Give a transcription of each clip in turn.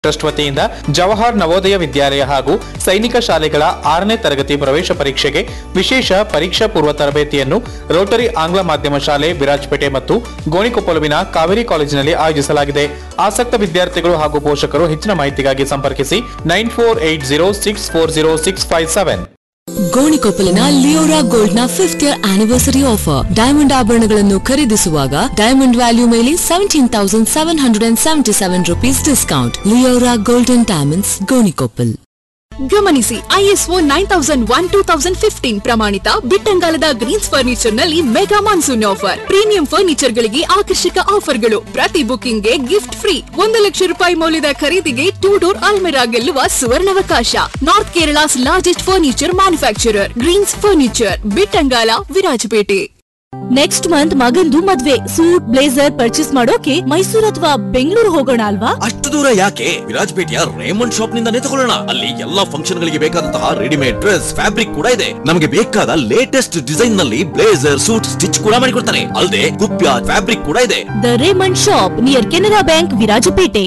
trust ವತಿಯಿಂದ ಜವಾಹರ್ ನವೋದಯ ವಿದ್ಯಾಲಯ ಹಾಗೂ ಸೈನಿಕ ಶಾಲೆಗಳ ಆರನೇ ತರಗತಿ ಪ್ರವೇಶ ಪರೀಕ್ಷೆಗೆ ವಿಶೇಷ ಪರೀಕ್ಷಾ ಪೂರ್ವ ತರಬೇತಿಯನ್ನು ರೋಟರಿ ಆಂಗ್ಲ ಮಾಧ್ಯಮ ಶಾಲೆ ವಿರಾಜಪೇಟೆ ಮತ್ತು ಗೋಣಿಕೊಪ್ಪಲುವಿನ ಕಾವೇರಿ ಕಾಲೇಜಿನಲ್ಲಿ ಆಯೋಜಿಸಲಾಗಿದೆ ಆಸಕ್ತ ವಿದ್ಯಾರ್ಥಿಗಳು ಹಾಗೂ ಪೋಷಕರು ಹೆಚ್ಚಿನ ಮಾಹಿತಿಗಾಗಿ ಸಂಪರ್ಕಿಸಿ nine four eight zero six four zero six five seven ಗೋಣಿಕೊಪ್ಪಲಿನ ಲಿಯೋರಾ ಗೋಲ್ಡ್ ನ fifth year anniversary offer diamond ಆಭರಣಗಳನ್ನು ಖರೀದಿಸುವಾಗ ಡೈಮಂಡ್ ವ್ಯಾಲ್ಯೂ ಮೇಲೆ seventeen thousand seven hundred and seventy seven rupees discount Leora golden diamonds Gonikoppal ಗಮನಿಸಿ ISO nine thousand one two thousand fifteen ಪ್ರಮಾಣಿತ ಬಿಟ್ಟಂಗಾಲದ greens furniture ನಲ್ಲಿ mega monsoon offer premium furniture ಗಳಿಗೆ ಆಕರ್ಷಕ ಆಫರ್ಗಳು ಪ್ರತಿ ಬುಕಿಂಗ್ ಗೆ ಗಿಫ್ಟ್ ಫ್ರೀ ಒಂದು ಲಕ್ಷ ರೂಪಾಯಿ ಮೌಲ್ಯದ ಖರೀದಿಗೆ ಟೂ ಡೋರ್ ಅಲ್ಮೆರಾ ಗೆಲ್ಲುವ ಸುವರ್ಣಾವಕಾಶ north Kerala's largest furniture manufacturer greens furniture Bittangala Virajpet next month ಮಗಂದು ಮದ್ವೆ ಸೂಟ್ ಬ್ಲೇಸರ್ ಪರ್ಚೇಸ್ ಮಾಡೋಕೆ ಮೈಸೂರು ಅಥವಾ ಬೆಂಗಳೂರು ಹೋಗೋಣ ಅಲ್ವಾ ಅಷ್ಟು ದೂರ ಯಾಕೆ ವಿರಾಜಪೇಟೆಯ ರೇಮಂಡ್ ಶಾಪ್ ನಿಂದಾನೇ ತಗೊಳ್ಳೋಣ ಅಲ್ಲಿ ಎಲ್ಲಾ ಫಂಕ್ಷನ್ ಗಳಿಗೆ ಬೇಕಾದಂತಹ ರೆಡಿಮೇಡ್ ಡ್ರೆಸ್ ಫ್ಯಾಬ್ರಿಕ್ ಕೂಡ ಇದೆ ನಮಗೆ ಬೇಕಾದ ಲೇಟೆಸ್ಟ್ ಡಿಸೈನ್ ನಲ್ಲಿ ಬ್ಲೇಸರ್ ಸೂಟ್ ಸ್ಟಿಚ್ ಕೂಡ ಮಾಡಿಕೊಡ್ತಾರೆ ಅಲ್ಲದೆ ಕುಪ್ಯ ಫ್ಯಾಬ್ರಿಕ್ ಕೂಡ ಇದೆ the Raymond shop near Canara bank Virajpet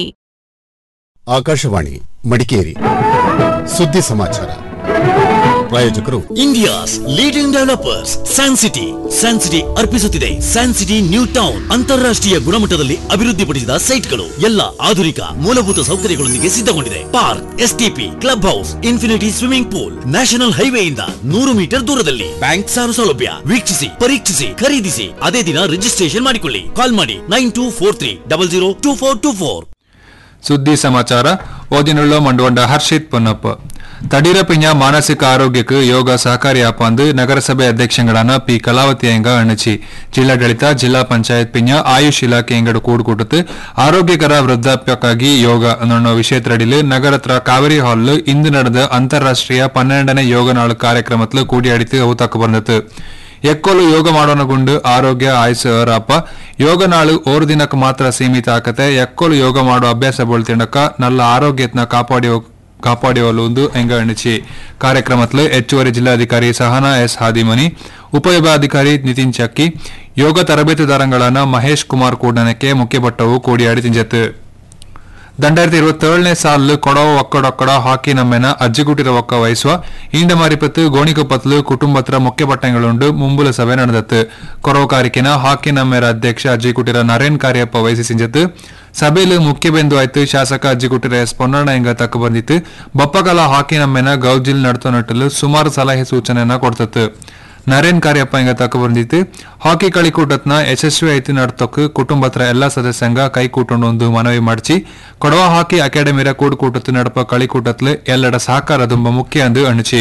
Akashvani Madikeri ಸುದ್ದಿ ಸಮಾಚಾರ ಪ್ರಾಯೋಜಕರು India's leading developers San city San city ಅರ್ಪಿಸುತ್ತಿದೆ ಸ್ಯಾನ್ ಸಿಟಿ ನ್ಯೂ ಟೌನ್ ಅಂತಾರಾಷ್ಟ್ರೀಯ ಗುಣಮಟ್ಟದಲ್ಲಿ ಅಭಿವೃದ್ಧಿಪಡಿಸಿದ ಸೈಟ್ಗಳು ಎಲ್ಲ ಆಧುನಿಕ ಮೂಲಭೂತ ಸೌಕರ್ಯಗಳೊಂದಿಗೆ ಸಿದ್ಧಗೊಂಡಿದೆ park STP club house infinity swimming pool national ಹೈವೇಯಿಂದ ನೂರು ಮೀಟರ್ ದೂರದಲ್ಲಿ ಬ್ಯಾಂಕ್ ಸಾಲ ಸೌಲಭ್ಯ ವೀಕ್ಷಿಸಿ ಪರೀಕ್ಷಿಸಿ ಖರೀದಿಸಿ ಅದೇ ದಿನ ರಿಜಿಸ್ಟ್ರೇಷನ್ ಮಾಡಿಕೊಳ್ಳಿ ಕಾಲ್ ಮಾಡಿ nine two four three double zero two four two four ಸುದ್ದಿ ಸಮಾಚಾರ ಓದಿನುಳ್ಳ ಮಂಡುವಂಡ ಹರ್ಷಿತ್ ಪೊನ್ನಪ್ಪ ತಡೀರ ಪಿಂಜ ಮಾನಸಿಕ ಆರೋಗ್ಯಕ್ಕೆ ಯೋಗ ಸಹಕಾರಿಯಾಪ ಅಂದು ನಗರಸಭೆ ಅಧ್ಯಕ್ಷಗಳಾன ಪಿ ಕಲಾವತಿ ಎಂಗ ಅಣಚಿ ಜಿಲ್ಲಾಡಳಿತ ಜಿಲ್ಲಾ ಪಂಚಾಯತ್ ಪಿಂಜ ಆಯುಷ್ ಇಲಾಖೆ ಎಂಗಡು ಕೂಡುಕೂಟത്ത് ಆರೋಗ್ಯಕರ ವೃದ್ಧಾಪ್ಯಕ್ಕಾಗಿ ಯೋಗ ಅನ್ನೋ ವಿಷಯತ್ರಡಿಲು ನಗರತ್ರ ಕಾವೇರಿ ಹಾಲ್ ಇಂದು ನಡೆದ ಅಂತಾರಾಷ್ಟ್ರೀಯ ಪನ್ನೆರಡನೇ ಯೋಗ ನಾಳು ಕಾರ್ಯಕ್ರಮத்தில் கூடியடித்து அவுத்தாக்கு ಬಂದತು ಎಕ್ಕೋಲು ಯೋಗ ಮಾಡೋಣಗುಂಡು ಆರೋಗ್ಯ ಆಯುಸ್ ರಾಪ ಯೋಗ ನಾಳು ಓರು ದಿನಕ್ಕೆ ಮಾತ್ರ ಸೀಮಿತ ಆಕತೆ ಎಕ್ಕೋಲು ಯೋಗ ಮಾಡೋ ಅಭ್ಯಾಸ ಬೋಳ್ತಿಂಡಕ ನಲ್ಲ ಆರೋಗ್ಯತ್ನ ಕಾಪಾಡಿ ಕಾಪಾಡಿಯಲು ಎಂಗ ಎಣಿಸಿ ಕಾರ್ಯಕ್ರಮത്തിൽ ಹೆಚ್ಚುವರಿ ಜಿಲ್ಲಾಧಿಕಾರಿ ಸಹನಾ ಎಸ್ ಹಾದಿಮನಿ ಉಪವಿಭಾಗಾಧಿಕಾರಿ ನಿತಿನ್ ಚಕ್ಕಿ ಯೋಗ ತರಬೇತುದಾರಗಳಾன ಮಹೇಶ್ ಕುಮಾರ್ ಕೂಡನಕ್ಕೆ ಮುಖ್ಯಪಟ್ಟವು ಕೂಡಿಯಾಡಿ ತಿಂಜತ್ತು രണ്ടായിരത്തി ഇരുപത്തിയേഴിനെ സാലില് കൊടവ ഒക്കടൊക്കട ഹാക്കി നമ്മെന അജ്ജിക്കുട്ടിര ഒക്ക വയസ്സുവ ഈണ്ടമാരിപ്പത്ത് ಗೋಣಿಕೊಪ್ಪತ್ಲು ಕುಟುಂಬತ್ರ ಮುಖ್ಯಪಟ್ಟಣಗಳುಂಡು ಮುಂಬುಲ ಸಭೆ ನಡೆದತ್ತು ಕೊರವಕಾರಿಕೆನ ಹಾಕಿ ನಮ್ಮೆರ ಅಧ್ಯಕ್ಷ ಅಜ್ಜಿಕುಟಿರ ನರೇನ್ ಕಾರ್ಯಪ್ಪ ವಹಿಸಿ ಸಿಂಜತ್ತು ಸಭೆಯಲ್ಲಿ ಮುಖ್ಯ ಬಿಂದು ಆಯ್ತು ಶಾಸಕ ಅಜ್ಜಿಕುಟಿರ ಎಸ್ ಪೊನ್ನಣ್ಣ ಎಂಗ ತಕ್ಕ ಬಂದಿತ್ತು ಬಪ್ಪಕಲ ಹಾಕಿ ನಮ್ಮೆನ ಗೌಜಿಲ್ ನಡ್ತೋ ನಟ್ಟಲು ಸುಮಾರು ಸಲಹೆ ಸೂಚನೆಯನ್ನ ಕೊಡ್ತತ್ತು ನರೇನ್ ಕಾರ್ಯಪ್ಪ ಎಂಗ ತಕ್ಕ ಬಂದಿತ್ತು ಹಾಕಿ ಕಳಿಕೂಟತ್ನ ಯಶಸ್ವಿ ಐತಿ ನಡ್ತೊಕ್ ಕುಟುಂಬತ್ರ ಎಲ್ಲಾ ಸದಸ್ಯಂಗ ಕೈಕೂಟೊಂಡು ಒಂದು ಮನವಿ ಮಾಡ್ಚಿ ಕೊಡವ ಹಾಕಿ ಅಕಾಡೆಮಿರ ಕೂಡುಕೂಟತ್ತು ನಡಪ ಕಳಿಕೂಟತ್ಲು ಎಲ್ಲಡ ಸಹಕಾರ ತುಂಬ ಮುಖ್ಯ ಅಂದು ಅಣಚಿ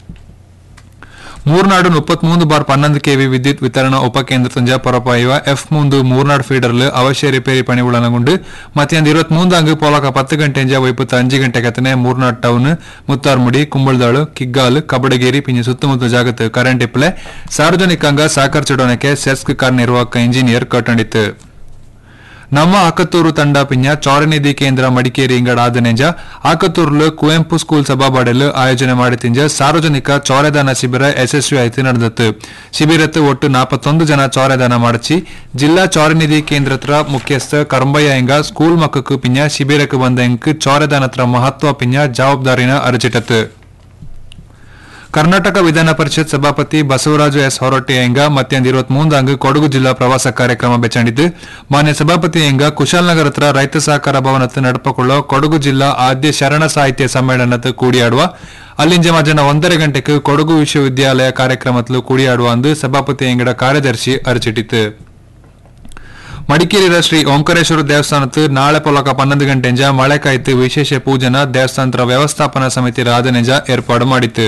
ಮೂರ್ನಾಡು ಮುಪ್ಪತ್ಮೂರು ಬಾರ್ ಪನ್ನೊಂದು ಕೆವಿ ವಿದ್ಯುತ್ ವಿತರಣಾ ಉಪಕೇಂದ್ರ ತುಂಜ ಪೊರಪಾಯುವ ಎಫ್ ಮುಂದು ಮೂರ್ನಾಡು ಫೀಡರ್ಲು ಅವಶ್ಯ ರಿಪೇರಿ ಪಣಿ ಉಳನಗುಂಡು ಮತ್ತೊಂದು இருபத்தி மூந்தாங்கு போலಕ பத்து ಗಂಟೆಂಜ ವೈಪುತ್ತ ಅಂಜು ಗಂಟೆ ಕತ್ತನೆ ಮೂರ್ನಾಡ್ ಟೌನ್ ಮುತ್ತಾರ್ಮುಡಿ ಕುಂಬಳದಾಳು ಕಿಗ್ಗಾಲು ಕಬಡಗೇರಿ ಪಿಂಜ ಸುತ್ತಮುತ್ತ ಜಾಗತ್ತು ಕರೆಂಟ್ ಇಪ್ಪಲೆ ಸಾರ್ವಜನಿಕಂಗ ಸಹಕರಿಸಿಡೋಣಕ್ಕೆ ಸೆಸ್ಕ್ ಕಾರ್ಯನಿರ್ವಾಹಕ ಇಂಜಿನಿಯರ್ ಕಟ್ಟಂಡಿತ್ತು ನಮ್ಮ ಆಕತ್ತೂರು ತಂಡ ಪಿಂಜ ಚೌರನಿಧಿ ಕೇಂದ್ರ ಮಡಿಕೇರಿ ಇಂಗಡ ಆದನೆಂಜ ಆಕತ್ತೂರ್ಲು ಕುವೆಂಪು ಸ್ಕೂಲ್ ಸಭಾಬಾಡೆಲು ಆಯೋಜನೆ ಮಾಡಿತಿಂಜ ಸಾರ್ವಜನಿಕ ಚೌರದಾನ ಶಿಬಿರ ಯಶಸ್ವಿ ಆಯ್ತು ನಡೆದತ್ತು ಶಿಬಿರತ್ತು ಒಟ್ಟು ನಾಪತ್ತೊಂದು ಜನ ಚೌರದಾನ ಮಾಡಚಿ ಜಿಲ್ಲಾ ಚೌರನಿಧಿ ಕೇಂದ್ರತ್ರ ಮುಖ್ಯಸ್ಥ ಕರಂಬಯ್ಯ ಎಂಗ ಸ್ಕೂಲ್ ಮಕ್ಕಕ್ಕೆ ಪಿಂಜ ಶಿಬಿರಕ್ಕೆ ಬಂದ ಎಂಕ್ ಚೌರದಾನತ್ರ ಮಹತ್ವ ಪಿಂಜ ಜವಾಬ್ದಾರಿನ ಅರಚಿಟತ್ತು ಕರ್ನಾಟಕ ವಿಧಾನ ಪರಿಷತ್ ಸಭಾಪತಿ ಬಸವರಾಜು ಎಸ್ ಹೊರಟ್ಟಿ ಎಂಗ ಮತ್ತೊಂದು இருபத்தி மூந்தாங்கு ಕೊಡಗು ಜಿಲ್ಲಾ ಪ್ರವಾಸ ಕಾರ್ಯಕ್ರಮ ಬೆಚ್ಚಂಡಿದ್ದು ಮಾನ್ಯ ಸಭಾಪತಿ ಎಂಗ ಕುಶಾಲನಗರ ಹತ್ರ ರೈತ ಸಹಕಾರ ಭವನತ್ತು ನಡಪಕೊಳ್ಳೋ ಕೊಡಗು ಜಿಲ್ಲಾ ಆದ್ಯ ಶರಣ ಸಾಹಿತ್ಯ ಸಮ್ಮೇಳನದ ಕೂಡಿಯಾಡುವ ಅಲ್ಲಿಂಜ ಮಧ್ಯಾಹ್ನ ಒಂದರ ಗಂಟೆಗೆ ಕೊಡಗು ವಿಶ್ವವಿದ್ಯಾಲಯ ಕಾರ್ಯಕ್ರಮத்தில் ಕೂಡಿಯಾಡುವ ಅಂದು ಸಭಾಪತಿ ಎಂಗಡ ಕಾರ್ಯದರ್ಶಿ ಅರಚಿಟ್ಟಿತು ಮಡಿಕೇರಿಯ ಶ್ರೀ ಓಂಕಾರೇಶ್ವರ ದೇವಸ್ಥಾನತ್ತು ನಾಳೆ ಪೊಲಕ ಪನ್ನೊಂದು ಗಂಟೆಂಜ ಮಳೆ ಕಾಯ್ತು ವಿಶೇಷ ಪೂಜನ ದೇವಸ್ಥಾನದ ವ್ಯವಸ್ಥಾಪನಾ ಸಮಿತಿ ರಾಧನೆಂಜ ಏರ್ಪಾಡು ಮಾಡಿತ್ತು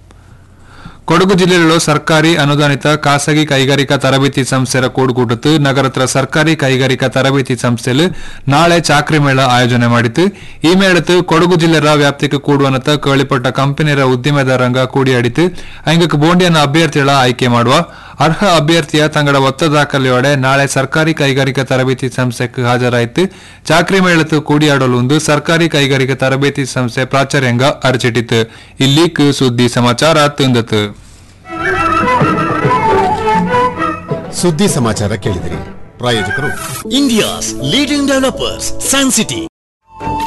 ಕೊಡಗು ಜಿಲ್ಲೆಯಲ್ಲಿ ಸರ್ಕಾರಿ ಅನುದಾನಿತ ಖಾಸಗಿ ಕೈಗಾರಿಕಾ ತರಬೇತಿ ಸಂಸ್ಥೆಯ ಕೂಡುಕೂಟತ್ತು ನಗರತ್ರ ಸರ್ಕಾರಿ ಕೈಗಾರಿಕಾ ತರಬೇತಿ ಸಂಸ್ಥೆಯಲ್ಲಿ ನಾಳೆ ಚಾಕ್ರಿ ಮೇಳ ಆಯೋಜನೆ ಮಾಡಿತ್ತು ಈ ಮೇಳತ್ತು ಕೊಡಗು ಜಿಲ್ಲೆಯ ವ್ಯಾಪ್ತಿಗೆ ಕೂಡುವನತ ಕೇಳಿಪಟ್ಟ ಕಂಪನಿಯ ಉದ್ದಿಮೆದಾರಂಗ ಕೂಡಿಯಾಡಿತು ಅಂಗಕ್ಕೆ ಬೋಂಡಿಯನ್ನ ಅಭ್ಯರ್ಥಿಗಳ ಆಯ್ಕೆ ಮಾಡುವ ಅರ್ಹ ಅಭ್ಯರ್ಥಿಯ ತಂಗಡ ಒತ್ತ ದಾಖಲೆಯೊಡೆ ನಾಳೆ ಸರ್ಕಾರಿ ಕೈಗಾರಿಕಾ ತರಬೇತಿ ಸಂಸ್ಥೆಗೆ ಹಾಜರಾಯಿತು ಚಾಕ್ರಿ ಮೇಳತ್ತು ಕೂಡಿಯಾಡಲು ಒಂದು ಸರ್ಕಾರಿ ಕೈಗಾರಿಕಾ ತರಬೇತಿ ಸಂಸ್ಥೆ ಪ್ರಾಚಾರ್ಯಂಗ ಅರಚಿಟ್ಟಿತು ಇಲ್ಲಿ ಕು ಸುದ್ದಿ ಸಮಾಚಾರ ತಂದತು ಸುದ್ದಿ ಸಮಾಚಾರ ಕೇಳಿದಿರಿ ಪ್ರಾಯೋಜಕರು India's leading developers San city